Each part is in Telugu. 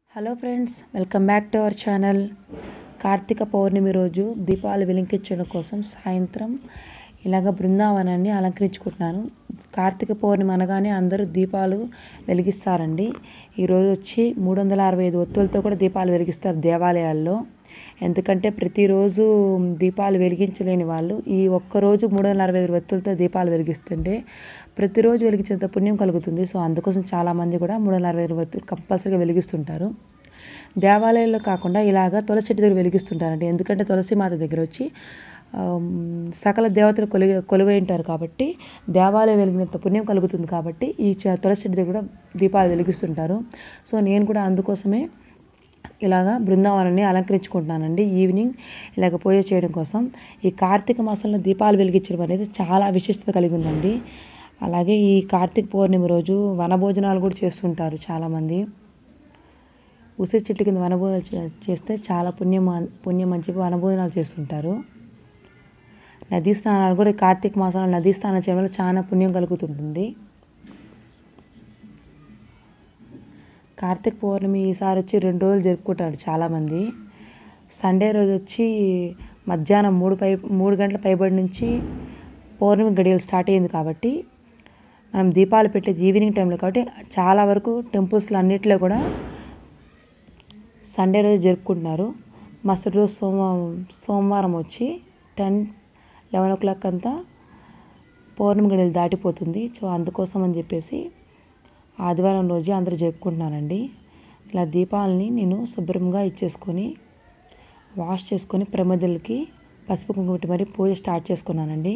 hello friends welcome back to our channel Karthika Pournami రోజు దీపాలు వెలిగించడం కోసం సాయంత్రం ఇలాగ బృందావనాన్ని అలంకరించుకుంటున్నాను కార్తీక పౌర్ణమి అనగానే అందరూ దీపాలు వెలిగిస్తారండి ఈరోజు వచ్చి మూడు వందల అరవై ఐదు ఒత్తులతో కూడా దీపాలు వెలిగిస్తారు దేవాలయాల్లో ఎందుకంటే ప్రతిరోజు దీపాలు వెలిగించలేని వాళ్ళు ఈ ఒక్కరోజు మూడు వందల అరవై ఐదు ఒత్తులతో దీపాలు వెలిగిస్తుంటే ప్రతిరోజు వెలిగించేంత పుణ్యం కలుగుతుంది సో అందుకోసం చాలామంది కూడా మూడు వందల అరవై ఐదు ఒత్తులు కంపల్సరీగా వెలిగిస్తుంటారు దేవాలయాల్లో కాకుండా ఇలాగ తులసి చెట్టు దగ్గర వెలిగిస్తుంటారండి ఎందుకంటే తులసి మాత దగ్గర వచ్చి ఆమ్, సకల దేవతలు కొలి కొలువై ఉంటారు కాబట్టి దేవాలయం వెలిగినంత పుణ్యం కలుగుతుంది కాబట్టి ఈ చ- తులసి చెట్టు దగ్గర కూడా దీపాలు వెలిగిస్తుంటారు సో నేను కూడా అందుకోసమే ఇలాగా బృందావనాన్ని అలంకరించుకుంటున్నానండి ఈవినింగ్ ఇలాగ పూజ చేయడం కోసం ఈ కార్తీక మాసంలో దీపాలు వెలిగించడం అనేది చాలా విశిష్టత కలిగి ఉందండి అలాగే ఈ కార్తీక పౌర్ణమి రోజు వనభోజనాలు కూడా చేస్తుంటారు చాలామంది ఉసిరి చెట్టు కింద వనభోజనాలు చే- చేస్తే చాలా పుణ్యం అన్- పుణ్యం అని చెప్పి వనభోజనాలు చేస్తుంటారు నదీ స్నానాలు కూడా ఈ కార్తీక మాసంలో నదీ స్నానం చేయడం వల్ల చాలా పుణ్యం కలుగుతుంటుంది కార్తీక పౌర్ణమి ఈసారి వచ్చి రెండు రోజులు జరుపుకుంటారు చాలామంది సండే రోజు వచ్చి మధ్యాహ్నం మూడు పై మూడు గంటల పైబడి నుంచి పౌర్ణమి గడియలు స్టార్ట్ అయ్యింది కాబట్టి మనం దీపాలు పెట్టేది ఈవినింగ్ టైంలో కాబట్టి చాలా వరకు టెంపుల్స్లో అన్నిట్లో కూడా సండే రోజు జరుపుకుంటున్నారు మరుసటి రోజు సోమ సోమవారం వచ్చి టెన్ లెవెన్ ఓ క్లాక్ అంతా పౌర్ణమి గడియలు దాటిపోతుంది సో అందుకోసం అని చెప్పేసి ఆదివారం రోజు అందరూ జరుపుకుంటున్నారండి ఇలా దీపాలని నేను శుభ్రంగా ఇచ్చేసుకొని వాష్ చేసుకొని ప్రమదలకి పసుపు కుంకుమ పెట్టి మరి పూజ స్టార్ట్ చేసుకున్నానండి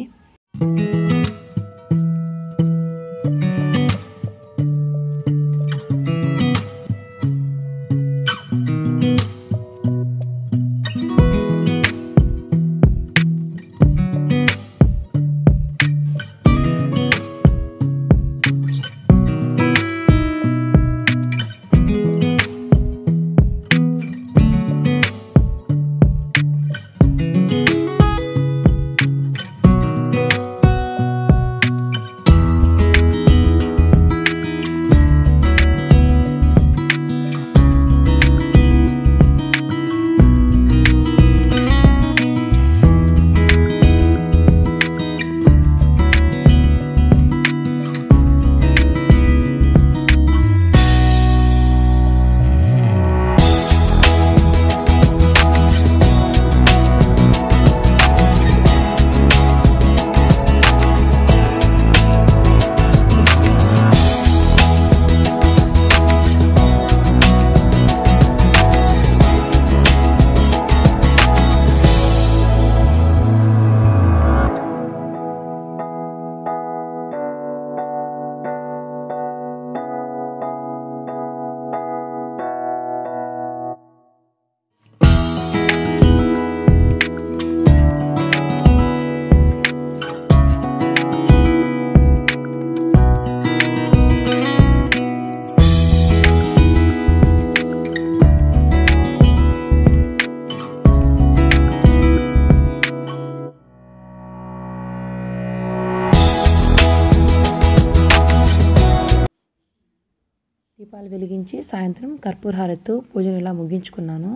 దీపాలు వెలిగించి సాయంత్రం కర్పూర హారతితో పూజను ఇలా ముగించుకున్నాను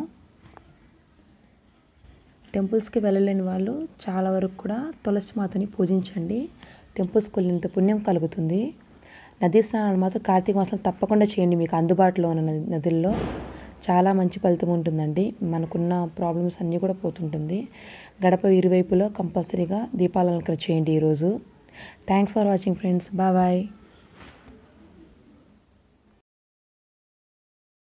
టెంపుల్స్కి వెళ్ళలేని వాళ్ళు చాలా వరకు కూడా తులసి మాతని పూజించండి టెంపుల్స్కి వెళ్ళినంత పుణ్యం కలుగుతుంది నదీ స్నానాలు మాత్రం కార్తీక మాసంలో తప్పకుండా చేయండి మీకు అందుబాటులో ఉన్న నది- నదుల్లో చాలా మంచి ఫలితం ఉంటుందండి మనకున్న ప్రాబ్లమ్స్ అన్నీ కూడా పోతుంటుంది గడప ఇరువైపులో కంపల్సరీగా దీపాలంకరణ చేయండి ఈరోజు thanks for watching friends bye bye